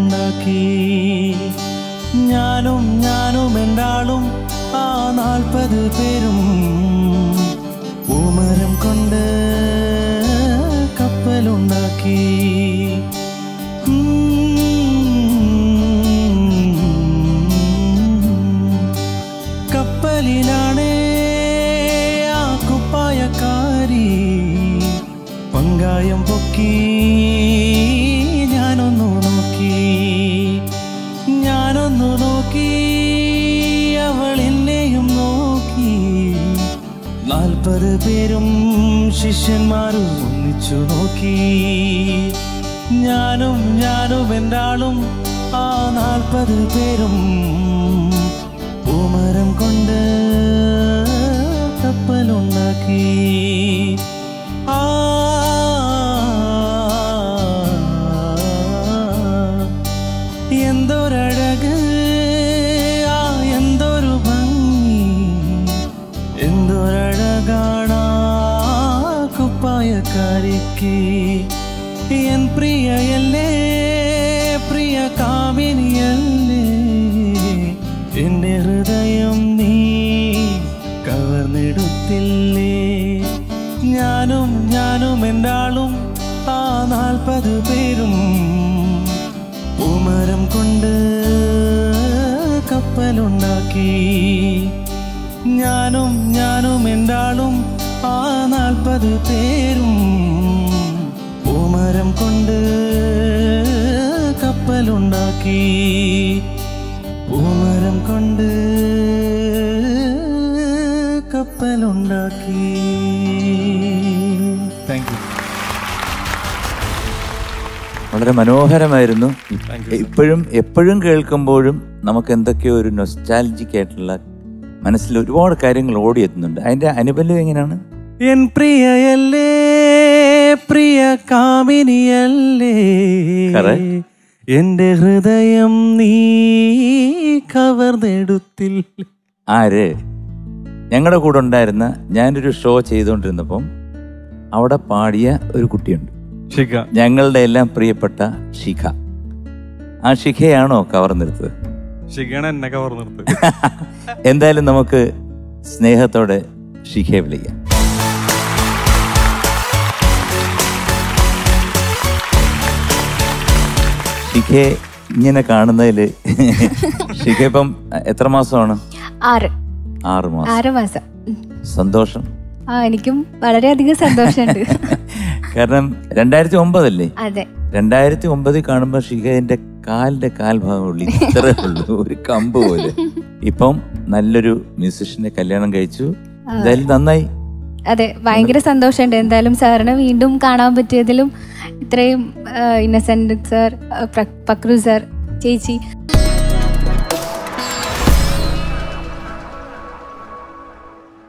കപ്പലുണ്ടാക്കി ഞാനും ഞാനും എന്താളും ആ നാൽപ്പത് പേരും പൂമരം കൊണ്ട് കപ്പലുണ്ടാക്കി കപ്പലിലാണ് ആ കുപ്പായക്കാരി പങ്കായം പൊക്കി ഞാനൊന്നു നോക്കി ഞാനൊന്നു നോക്കി അവൾ എന്നെയും നോക്കി നാൽപ്പത് പേരും ശിഷ്യന്മാരും ഒന്നിച്ചു നോക്കി ഞാനും ഞാനും എന്താളും ആ നാൽപ്പത് പേരും പൂമരം കൊണ്ട് കപ്പലുണ്ടാക്കി ആ എന്തൊരഴക് ആ എന്തൊരു ഭംഗി എന്തൊരഴകാണാ കുപ്പായക്കാരിക്ക് എൻ പ്രിയയല്ലേ പ്രിയ കാമിനിയല്ലേ എന്റെ ഹൃദയം നീ കവർന്നെടുത്തില്ലേ ഞാനും ഞാനും എന്താളും ആ നാൽപ്പത് പേരും പൂമരം കൊണ്ട് കപ്പലുണ്ടാക്കി ഞാനും ഞാനും എന്താളും ആ നാൽപ്പത് പേരും പൂമരം കൊണ്ട് കപ്പലുണ്ടാക്കി പൂമരം കൊണ്ട് കപ്പലുണ്ടാക്കി താങ്ക് യു വളരെ മനോഹരമായിരുന്നു ഇപ്പോഴും എപ്പോഴും കേൾക്കുമ്പോഴും നമുക്ക് എന്തൊക്കെയോ ഒരു നൊസ്റ്റാലജിക് ആയിട്ടുള്ള മനസ്സിൽ ഒരുപാട് കാര്യങ്ങൾ ഓടിയെത്തുന്നുണ്ട് അതിന്റെ അനുബന്ധം എങ്ങനെയാണ് എൻ പ്രിയയല്ലേ പ്രിയ കാമിനിയല്ലേ Correct. എന്റെ ഹൃദയം നീ കവർന്നെടുത്തിൽ ആര് ഞങ്ങളുടെ കൂടെ ഉണ്ടായിരുന്ന ഞാനൊരു ഷോ ചെയ്തുകൊണ്ടിരുന്നപ്പം അവിടെ പാടിയ ഒരു കുട്ടിയുണ്ട് ശിഖ ഞങ്ങളുടെ എല്ലാം പ്രിയപ്പെട്ട ശിഖ ആ ശിഖയാണോ കവർന്നെടുത്തത് ശിഖയാണ് എന്നെ കവർന്നെടുത്ത് എന്തായാലും നമുക്ക് സ്നേഹത്തോടെ ശിഖയെ വിളിക്കാം ശിഖയെ ഇങ്ങനെ കാണുന്നതിൽ ശിഖ ഇപ്പം എത്ര മാസമാണ് ആറ് ആറ് മാസം ആറ് മാസം ഉം. സന്തോഷം ആ എനിക്കും വളരെയധികം സന്തോഷമുണ്ട് കാരണം രണ്ടായിരത്തി ഒമ്പതല്ലേ അതെ രണ്ടായിരത്തി ഒമ്പതിൽ കാണുമ്പോൾ ഷിഖയുടെ കാലിന്റെ കാൽഭാഗമുള്ളൂ ഇത്രേ ഉള്ളൂ ഒരു കമ്പ് പോലെ ഇപ്പം നല്ലൊരു മ്യൂസിഷ്യനെ കല്യാണം കഴിച്ചു എന്തായാലും നന്നായി അതെ ഭയങ്കര സന്തോഷമുണ്ട് എന്തായാലും സാറിനെ വീണ്ടും കാണാൻ പറ്റിയതിലും ഇത്രയും ഇന്നസെന്റ് സാർ പക്രു സാർ ചേച്ചി